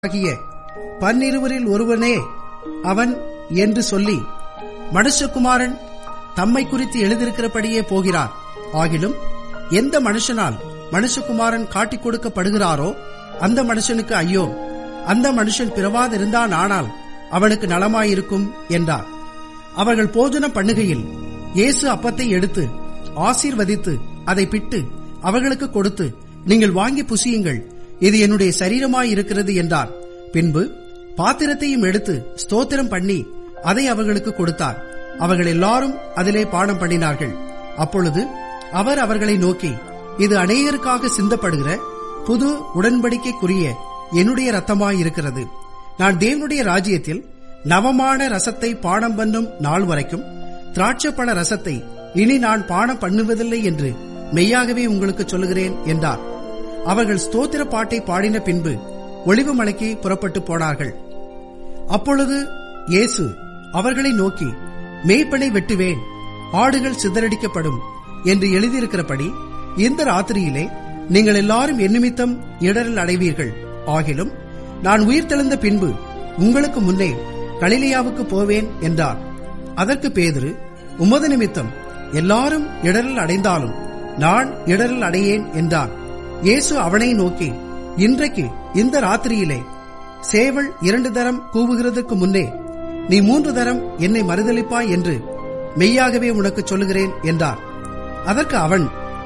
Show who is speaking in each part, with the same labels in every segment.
Speaker 1: ஆகிய பன்னிருவரில் ஒருவனே அவன் என்று சொல்லி மனுஷகுமாரன் தம்மை குறித்து எழுதியிருக்கிறபடியே போகிறார் ஆகிலும் எந்த மனுஷனால் மனுஷகுமாரன் காட்டிக் கொடுக்கப்படுகிறாரோ அந்த மனுஷனுக்கு ஐயோ அந்த மனுஷன் பிறவாதிருந்தான் ஆனால் அவனுக்கு நலமாயிருக்கும் என்றார் அவர்கள் போஜனம் பண்ணுகையில் இயேசு அப்பத்தை எடுத்து ஆசீர்வதித்து அதை பிட்டு அவர்களுக்கு கொடுத்து நீங்கள் வாங்கி புசியுங்கள் இது என்னுடைய சரீரமாயிருக்கிறது என்றார் பின்பு பாத்திரத்தையும் எடுத்து ஸ்தோத்திரம் பண்ணி அதை அவர்களுக்கு கொடுத்தார் அவர்கள் எல்லாரும் அதிலே பானம் பண்ணினார்கள் அப்பொழுது அவர் அவர்களை நோக்கி இது அநேகருக்காக சிந்தப்படுகிற புது உடன்படிக்கைக்குரிய என்னுடைய ரத்தமாயிருக்கிறது நான் தேவனுடைய ராஜ்யத்தில் நவமான ரசத்தை பானம் பண்ணும் நாள் வரைக்கும் திராட்சப்பழ ரசத்தை இனி நான் பானம் பண்ணுவதில்லை என்று மெய்யாகவே உங்களுக்கு சொல்லுகிறேன் என்றார் அவர்கள் ஸ்தோத்திர பாட்டை பாடின பின்பு ஒளிவு மலைக்கு புறப்பட்டு போனார்கள் அப்பொழுது இயேசு அவர்களை நோக்கி மேய்ப்பனை வெட்டுவேன் ஆடுகள் சிதறடிக்கப்படும் என்று எழுதியிருக்கிறபடி இந்த ராத்திரியிலே நீங்கள் எல்லாரும் என் நிமித்தம் இடரல் அடைவீர்கள் ஆகிலும் நான் உயிர்த்தெழுந்த பின்பு உங்களுக்கு முன்னே கலிலியாவுக்கு போவேன் என்றார் அதற்கு பேதுரு உமது நிமித்தம் எல்லாரும் இடரல் அடைந்தாலும் நான் இடரல் அடையேன் என்றான் இயேசு அவனை நோக்கி இன்றைக்கு இந்த ராத்திரியிலே சேவல் இரண்டு தரம் கூவுகிறதற்கு முன்னே நீ மூன்று தரம் என்னை மறுதளிப்பாய் என்று மெய்யாகவே உனக்கு சொல்லுகிறேன் என்றார் அதற்கு அவன்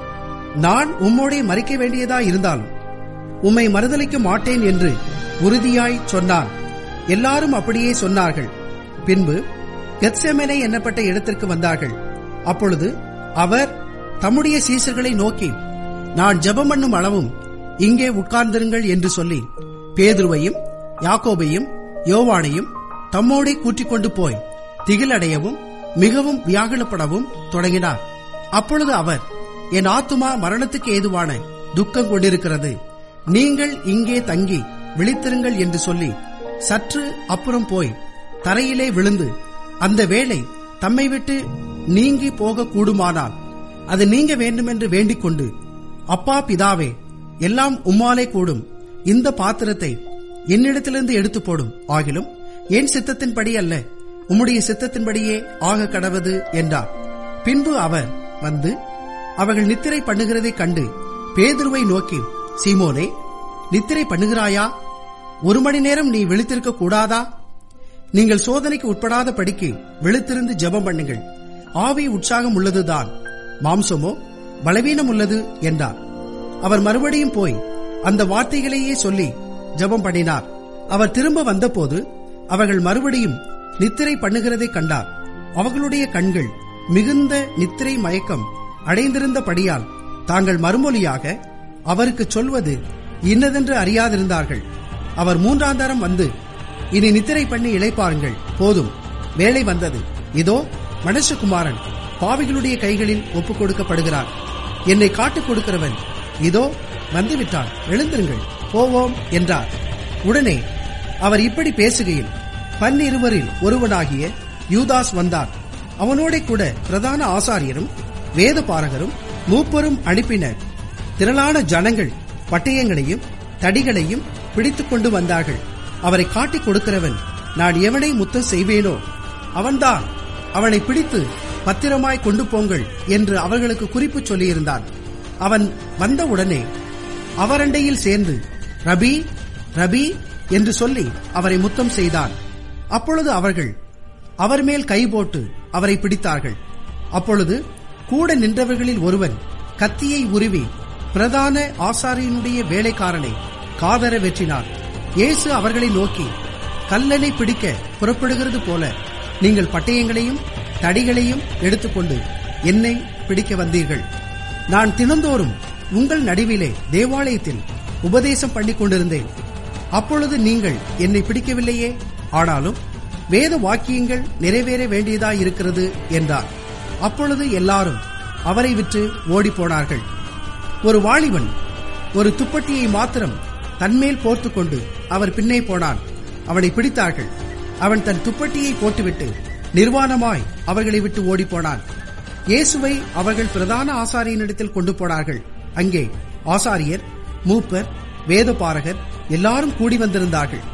Speaker 1: நான் உம்மோடே மறிக்க வேண்டியதா இருந்தாலும் உம்மை மறுதளிக்க மாட்டேன் என்று உறுதியாய் சொன்னான் எல்லாரும் அப்படியே சொன்னார்கள் பின்பு கெத்செமனே எண்ணப்பட்ட இடத்திற்கு வந்தார்கள் அப்பொழுது அவர் தம்முடைய சீசர்களை நோக்கி நான் ஜெபம் பண்ணும் அளவும் இங்கே உட்கார்ந்திருங்கள் என்று சொல்லி பேதுருவையும் யாக்கோபையும் யோவானையும் தம்மோடே கூட்டிக் கொண்டு போய் திகிலடையவும் மிகவும் வியாகுலப்படவும் தொடங்கினார் அப்பொழுது அவர் என் ஆத்துமா மரணத்துக்கு ஏதுவான துக்கம் கொண்டிருக்கிறது நீங்கள் இங்கே தங்கி விழித்திருங்கள் என்று சொல்லி சற்று அப்புறம் போய் தரையிலே விழுந்து அந்த வேலை தம்மை விட்டு நீங்கி போக கூடுமானால் அது நீங்க வேண்டுமென்று வேண்டிக் கொண்டு அப்பா பிதாவே எல்லாம் உம்மாலே கூடும் இந்த பாத்திரத்தை என்னிடத்திலிருந்து எடுத்து போடும் ஆகிலும் என் சித்தத்தின்படி அல்ல உம்முடைய சித்தத்தின்படியே ஆக கடவது என்றார் பின்பு அவர் வந்து அவர்கள் நித்திரை பண்ணுகிறதை கண்டு பேதுருவை நோக்கி சீமோனே நித்திரை பண்ணுகிறாயா ஒரு மணி நேரம் நீ விழித்திருக்க கூடாதா நீங்கள் சோதனைக்கு உட்படாத படிக்கு விழித்திருந்து ஜெபம் பண்ணுங்கள் ஆவி உற்சாகம் உள்ளதுதான் மாம்சமோ பலவீனம் உள்ளது என்றார் அவர் மறுபடியும் போய் அந்த வார்த்தைகளையே சொல்லி ஜெபம் பண்ணினார் அவர் திரும்ப வந்தபோது அவர்கள் மறுபடியும் நித்திரை பண்ணுகிறதை கண்டார் அவர்களுடைய கண்கள் மிகுந்த நித்திரை மயக்கம் அடைந்திருந்தபடியால் தாங்கள் மறுமொழியாக அவருக்கு சொல்வது இன்னதென்று அறியாதிருந்தார்கள் அவர் மூன்றாம் தரம் வந்து இனி நித்திரை பண்ணி இழைப்பாருங்கள் போதும் வேலை வந்தது இதோ மனுஷகுமாரன் பாவிகளுடைய கைகளில் ஒப்புக் கொடுக்கப்படுகிறார் என்னை காட்டுக் கொடுக்கிறவன் இதோ வந்துவிட்டான் எழுந்திருங்கள் போவோம் என்றார் உடனே அவர் இப்படி பேசுகையில் பன்னிருவரில் ஒருவனாகிய யூதாஸ் வந்தார் அவனோட கூட பிரதான ஆசாரியரும் வேத பாரகரும் மூப்பரும் அனுப்பினர் திரளான ஜனங்கள் பட்டயங்களையும் தடிகளையும் பிடித்துக் கொண்டு வந்தார்கள் அவரை காட்டிக் கொடுக்கிறவன் நான் எவனை முத்தம் செய்வேனோ அவன்தான் அவனை பிடித்து பத்திரமாய் கொண்டு போங்கள் என்று அவர்களுக்கு குறிப்பு சொல்லியிருந்தான் அவன் வந்தவுடனே அவரண்டையில் சேர்ந்து ரபி ரபி என்று சொல்லி அவரை முத்தம் செய்தான் அப்பொழுது அவர்கள் அவர் மேல் கை போட்டு அவரை பிடித்தார்கள் அப்பொழுது கூட நின்றவர்களில் ஒருவன் கத்தியை உருவி பிரதான ஆசாரியனுடைய வேலைக்காரனை காதர வெற்றினார் இயேசு அவர்களை நோக்கி கல்லனை பிடிக்க புறப்படுகிறது போல நீங்கள் பட்டயங்களையும் தடிகளையும் எடுத்துக்கொண்டு என்னை பிடிக்க வந்தீர்கள் நான் தினந்தோறும் உங்கள் நடுவிலே தேவாலயத்தில் உபதேசம் பண்ணிக் கொண்டிருந்தேன் அப்பொழுது நீங்கள் என்னை பிடிக்கவில்லையே ஆனாலும் வேத வாக்கியங்கள் நிறைவேற வேண்டியதாயிருக்கிறது என்றார் அப்பொழுது எல்லாரும் அவரை விட்டு ஓடிப்போனார்கள் ஒரு வாலிபன் ஒரு துப்பட்டியை மாத்திரம் தன்மேல் போர்த்துக் கொண்டு அவர் பின்னே போனான் அவனை பிடித்தார்கள் அவன் தன் துப்பட்டியை போட்டுவிட்டு நிர்வாணமாய் அவர்களை விட்டு ஓடிப்போனான் இயேசுவை அவர்கள் பிரதான ஆசாரியனிடத்தில் கொண்டு போனார்கள் அங்கே ஆசாரியர் மூப்பர் வேதபாரகர் எல்லாரும் கூடி வந்திருந்தார்கள்